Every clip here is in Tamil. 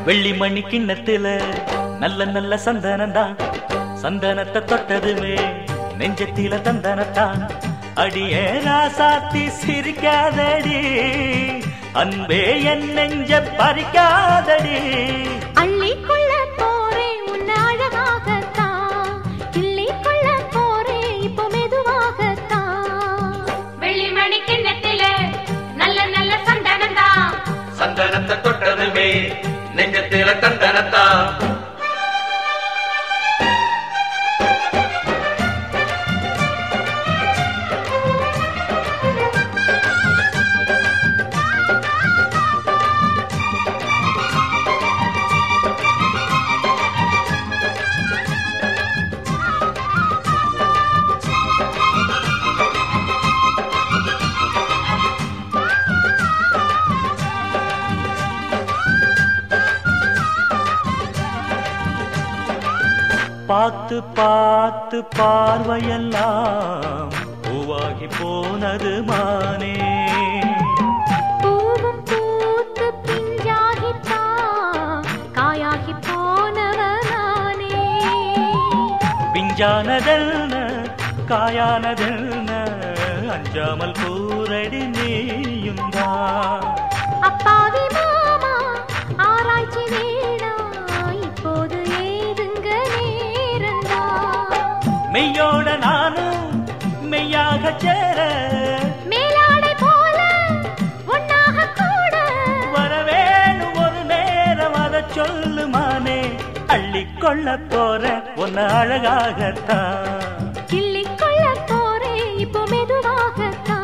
வெள்ளி மணி கிண்ணத்துல நல்ல நல்ல சந்தனம்தான் சந்தனத்தை தொட்டதுமே நெஞ்சத்தில தந்தனத்தான் அடியே ராசாத்தி சிரிக்காதடி அன்பே என் நெஞ்ச பறிக்காதடி அள்ளிக்கொள்ள போறேன் உன்னை அழகாகத்தான் கிள்ளிக்கொள்ள போறேன் இப்போ மெதுவாகத்தான் வெள்ளிமணி கிண்ணத்தில நல்ல நல்ல சந்தனம்தான் சந்தனத்தை தொட்டதுமே நெஞ்சத்தில தந்தனத்தான் பார்த்து பார்த்து பார்வையெல்லாம் பூவாகி போனது மானே பூவும் பூத்து பிஞ்சாகித்தான் காயாகி போனவனானே பிஞ்சானதென்ன காயானதென்ன அஞ்சாமல் கூரடி நீயும் தான் அப்பாவி மாமா ஆராய்ச்சி வேணா இப்போது ஏதுங்க நேரந்தா மெய்யோட நானும் மெய்யாக சேர மேலாடை போல ஒன்னாக கூட வரவேணும் ஒரு நேரம் அதை சொல்லுமானே அள்ளிக்கொள்ள போற உன்னை அழகாகத்தான் கிள்ளிக்கொள்ள போறேன் இப்போ மெதுவாகத்தான்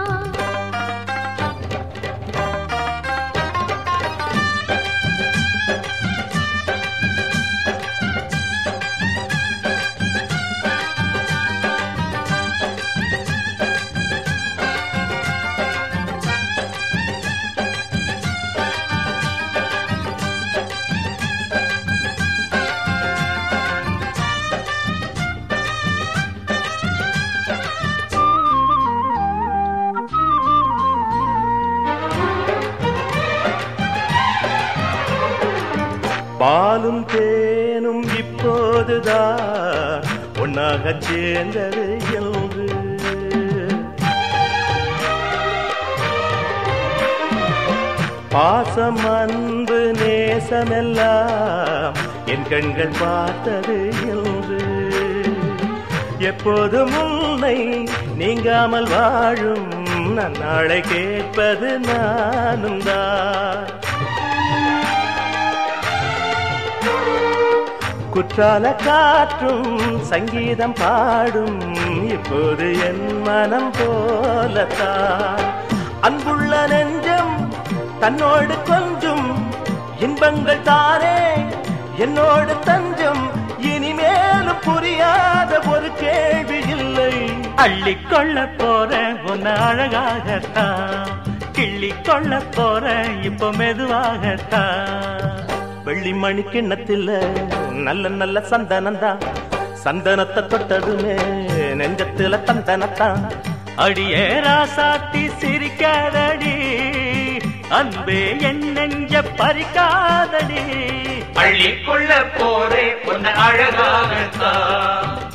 பாலும் தேனும் இப்போதுதான் ஒன்னாக சேர்ந்தது என்று பாசம் அன்பு நேசமெல்லாம் என் கண்கள் பார்த்தது என்று எப்போதும் உன்னை நீங்காமல் வாழும் நன்னாளை கேட்பது நானும் தான் குற்றால காற்றும் சங்கீதம் பாடும் இப்போது என் மனம் போலத்தான் அன்புள்ள நெஞ்சம் தன்னோடு கொஞ்சம் இன்பங்கள் தானே என்னோடு தஞ்சம் இனிமேலும் புரியாத ஒரு கேள்வி இல்லை அள்ளிக்கொள்ள போற உன்னை அழகாகத்தான் கிள்ளிக்கொள்ள போற இப்போ மெதுவாகத்தான் வெள்ளி மணி கிண்ணத்தில் நல்ல நல்ல சந்தனம்தான் சந்தனத்தை தொட்டதுமே நெஞ்சத்துல தந்தனத்தான் அடியே ராசாத்தி சிரிக்காதடி அன்பே என் நெஞ்ச பறிக்காதடி அள்ளிக்கொள்ள போரே உன்னை அழகாகத்தான்